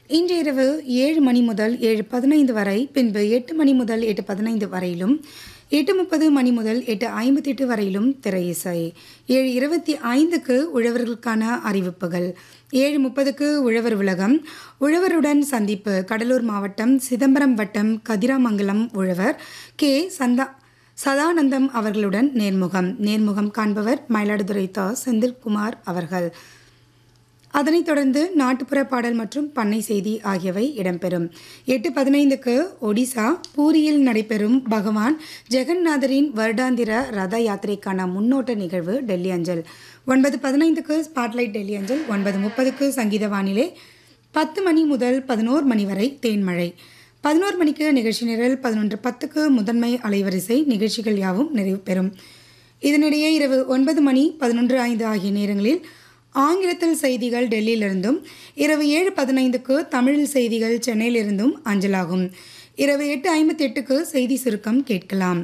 இன்று இரவு ஏழு மணி முதல் ஏழு பதினைந்து வரை பின்பு எட்டு மணி முதல் எட்டு பதினைந்து வரையிலும் எட்டு முப்பது மணி முதல் எட்டு ஐம்பத்தெட்டு வரையிலும் திரை இசை ஏழு இருபத்தி ஐந்துக்கு உழவர்களுக்கான அறிவிப்புகள் ஏழு முப்பதுக்கு உழவர் உலகம் உழவருடன் சந்திப்பு கடலூர் மாவட்டம் சிதம்பரம் வட்டம் கதிராமங்கலம் உழவர் கே சந்தா சதானந்தம் அவர்களுடன் நேர்முகம் நேர்முகம் காண்பவர் மயிலாடுதுறை த செந்தில்குமார் அவர்கள் அதனைத் தொடர்ந்து நாட்டுப்புற பாடல் மற்றும் பண்ணை செய்தி ஆகியவை இடம்பெறும் எட்டு பதினைந்துக்கு ஒடிசா பூரியில் நடைபெறும் பகவான் ஜெகந்நாதரின் வருடாந்திர ரத யாத்திரைக்கான முன்னோட்ட நிகழ்வு டெல்லி அஞ்சல் ஒன்பது பதினைந்துக்கு ஸ்பாட்லைட் டெல்லி அஞ்சல் ஒன்பது முப்பதுக்கு சங்கீத வானிலை பத்து மணி முதல் பதினோரு மணி வரை தேன்மழை பதினோரு மணிக்கு நிகழ்ச்சி நிரல் பதினொன்று பத்துக்கு முதன்மை அலைவரிசை நிகழ்ச்சிகள் யாவும் நிறைவு பெறும் இதனிடையே இரவு ஒன்பது மணி பதினொன்று ஐந்து ஆகிய நேரங்களில் ஆங்கிலத்தில் செய்திகள் டெல்லியிலிருந்தும் இரவு ஏழு பதினைந்துக்கு தமிழில் செய்திகள் சென்னையிலிருந்தும் அஞ்சலாகும் இரவு எட்டு ஐம்பத்தி எட்டுக்கு செய்தி சுருக்கம் கேட்கலாம்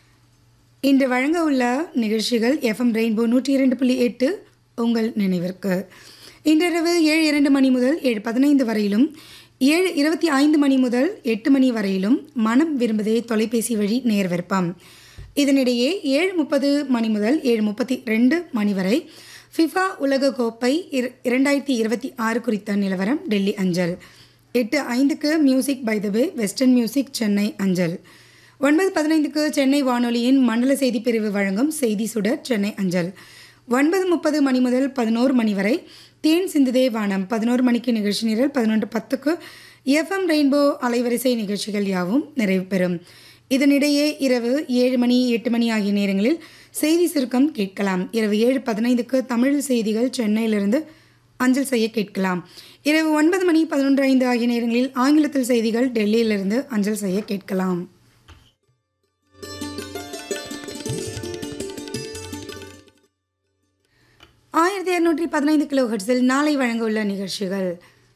இன்று வழங்க உள்ள நிகழ்ச்சிகள் எஃப்எம் ரெயின்போ நூற்றி இரண்டு புள்ளி எட்டு உங்கள் நினைவிற்கு இன்றிரவு ஏழு இரண்டு மணி முதல் ஏழு பதினைந்து வரையிலும் ஏழு இருபத்தி ஐந்து மணி முதல் எட்டு மணி வரையிலும் மனம் விரும்புதே தொலைபேசி வழி நேர் விருப்பம் இதனிடையே ஏழு முப்பது மணி முதல் ஏழு முப்பத்தி ரெண்டு மணி வரை ஃபிஃபா உலக கோப்பை இர இரண்டாயிரத்தி இருபத்தி ஆறு குறித்த நிலவரம் டெல்லி அஞ்சல் எட்டு ஐந்துக்கு music by the way western music Chennai அஞ்சல் ஒன்பது பதினைந்துக்கு சென்னை வானொலியின் மண்டல செய்தி பிரிவு வழங்கும் செய்தி சுடர் சென்னை அஞ்சல் ஒன்பது முப்பது மணி முதல் பதினோரு மணி வரை தேன் சிந்துதே வானம் பதினோரு மணிக்கு நிகழ்ச்சி நிரல் பதினொன்று பத்துக்கு எஃப்எம் ரெயின்போ அலைவரிசை நிகழ்ச்சிகள் யாவும் நிறைவு பெறும் இதனிடையே இரவு ஏழு மணி எட்டு மணி ஆகிய நேரங்களில் செய்தி சுருக்கம் கேட்கலாம் இரவு ஏழு பதினைந்துக்கு தமிழ் செய்திகள் சென்னையிலிருந்து அஞ்சல் செய்ய கேட்கலாம் இரவு ஒன்பது மணி பதினொன்று ஐந்து ஆகிய நேரங்களில் ஆங்கிலத்தில் செய்திகள் டெல்லியிலிருந்து அஞ்சல் செய்ய கேட்கலாம் ஆயிரத்தி இரநூற்றி பதினைந்து கிலோ ஹெர்ட்ஸில் நாளை வழங்க உள்ள நிகழ்ச்சிகள்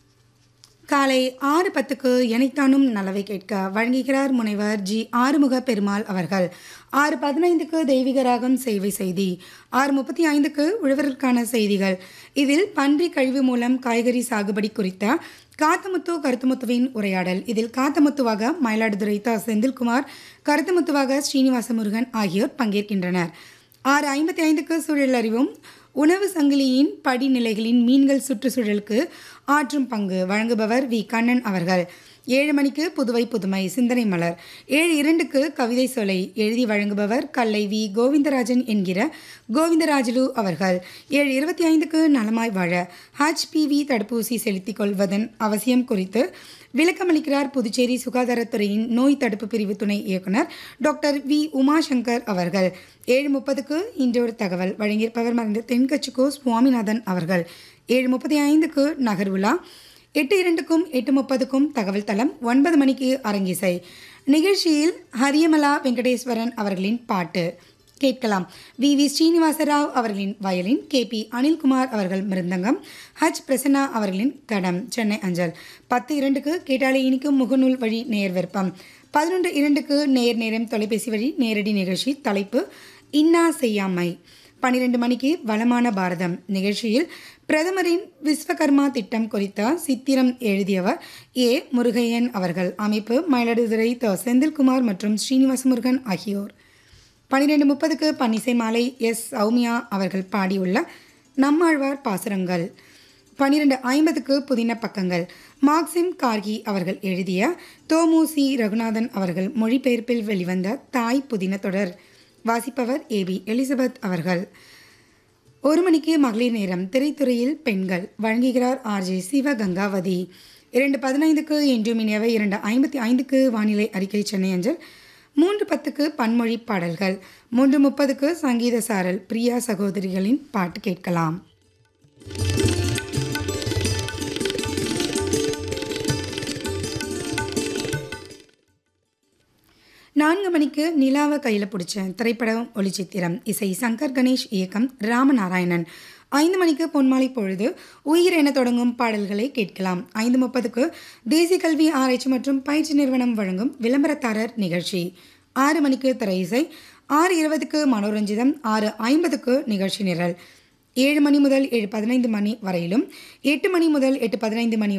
காலை ஆறு பத்துக்கு எனைத்தானும் நலவை கேட்க வழங்குகிறார் முனைவர் ஜி ஆறுமுக பெருமாள் அவர்கள் ஆறு பதினைந்துக்கு தெய்வீக ராகம் சேவை செய்தி ஆறு முப்பத்தி ஐந்துக்கு உழவர்களுக்கான செய்திகள் இதில் பன்றி கழிவு மூலம் காய்கறி சாகுபடி குறித்த காத்தமுத்து கருத்துமுத்துவின் உரையாடல் இதில் காத்தமுத்துவாக மயிலாடுதுறை த செந்தில்குமார் கருத்துமுத்துவாக ஸ்ரீனிவாச முருகன் ஆகியோர் பங்கேற்கின்றனர் ஆறு ஐம்பத்தி ஐந்துக்கு சூழல் அறிவும் உணவு சங்கிலியின் படிநிலைகளின் மீன்கள் சுற்றுச்சூழலுக்கு ஆற்றும் பங்கு வழங்குபவர் வி கண்ணன் அவர்கள் ஏழு மணிக்கு புதுவை புதுமை சிந்தனை மலர் ஏழு இரண்டுக்கு கவிதை சொலை எழுதி வழங்குபவர் கல்லை வி கோவிந்தராஜன் என்கிற கோவிந்தராஜலு அவர்கள் ஏழு இருபத்தி ஐந்துக்கு நலமாய் வாழ ஹச்பிவி தடுப்பூசி செலுத்திக் கொள்வதன் அவசியம் குறித்து விளக்கமளிக்கிறார் புதுச்சேரி சுகாதாரத்துறையின் நோய் தடுப்பு பிரிவு துணை இயக்குனர் டாக்டர் வி உமாசங்கர் அவர்கள் ஏழு முப்பதுக்கு இன்றொரு தகவல் வழங்கியிருப்பவர் மறைந்த தென்கட்சிக்கோ சுவாமிநாதன் அவர்கள் ஏழு முப்பத்தி ஐந்துக்கு நகர்வுலா எட்டு இரண்டுக்கும் எட்டு முப்பதுக்கும் தகவல் தளம் ஒன்பது மணிக்கு அரங்கிசை நிகழ்ச்சியில் ஹரியமலா வெங்கடேஸ்வரன் அவர்களின் பாட்டு கேட்கலாம் வி வி ஸ்ரீனிவாசராவ் அவர்களின் வயலின் கே பி அனில்குமார் அவர்கள் மிருந்தங்கம் ஹச் பிரசன்னா அவர்களின் கடம் சென்னை அஞ்சல் பத்து இரண்டுக்கு கேட்டாலே இனிக்கும் முகநூல் வழி நேர் விருப்பம் பதினொன்று இரண்டுக்கு நேர் நேரம் தொலைபேசி வழி நேரடி நிகழ்ச்சி தலைப்பு இன்னா செய்யாமை பன்னிரெண்டு மணிக்கு வளமான பாரதம் நிகழ்ச்சியில் பிரதமரின் விஸ்வகர்மா திட்டம் குறித்த சித்திரம் எழுதியவர் ஏ முருகையன் அவர்கள் அமைப்பு மயிலாடுதுறை த செந்தில்குமார் மற்றும் ஸ்ரீனிவாச முருகன் ஆகியோர் பன்னிரெண்டு முப்பதுக்கு பன்னிசை மாலை எஸ் சௌமியா அவர்கள் பாடியுள்ள நம்மாழ்வார் பாசுரங்கள் பன்னிரெண்டு ஐம்பதுக்கு புதின பக்கங்கள் மார்க்சிம் கார்கி அவர்கள் எழுதிய தோமு சி ரகுநாதன் அவர்கள் மொழிபெயர்ப்பில் வெளிவந்த தாய் புதின தொடர் வாசிப்பவர் ஏபி எலிசபெத் அவர்கள் ஒரு மணிக்கு மகளிர் நேரம் திரைத்துறையில் பெண்கள் வழங்குகிறார் ஆர்ஜே சிவ கங்காவதி இரண்டு பதினைந்துக்கு இன்று மினியவை இரண்டு ஐம்பத்தி ஐந்துக்கு வானிலை அறிக்கை சென்னை அஞ்சல் மூன்று பத்துக்கு பன்மொழி பாடல்கள் மூன்று முப்பதுக்கு சங்கீத சாரல் பிரியா சகோதரிகளின் பாட்டு கேட்கலாம் நான்கு மணிக்கு நிலாவை கையில் பிடிச்ச திரைப்படம் ஒளிச்சித்திரம் இசை சங்கர் கணேஷ் இயக்கம் ராமநாராயணன் ஐந்து மணிக்கு பொன்மாலை பொழுது உயிர் என தொடங்கும் பாடல்களை கேட்கலாம் ஐந்து முப்பதுக்கு தேசிய கல்வி ஆராய்ச்சி மற்றும் பயிற்சி நிறுவனம் வழங்கும் விளம்பரத்தாரர் நிகழ்ச்சி ஆறு மணிக்கு திரை இசை ஆறு இருபதுக்கு மனோரஞ்சிதம் ஆறு ஐம்பதுக்கு நிகழ்ச்சி நிரல் ஏழு மணி முதல் ஏழு பதினைந்து மணி வரையிலும் எட்டு மணி முதல் எட்டு பதினைந்து மணி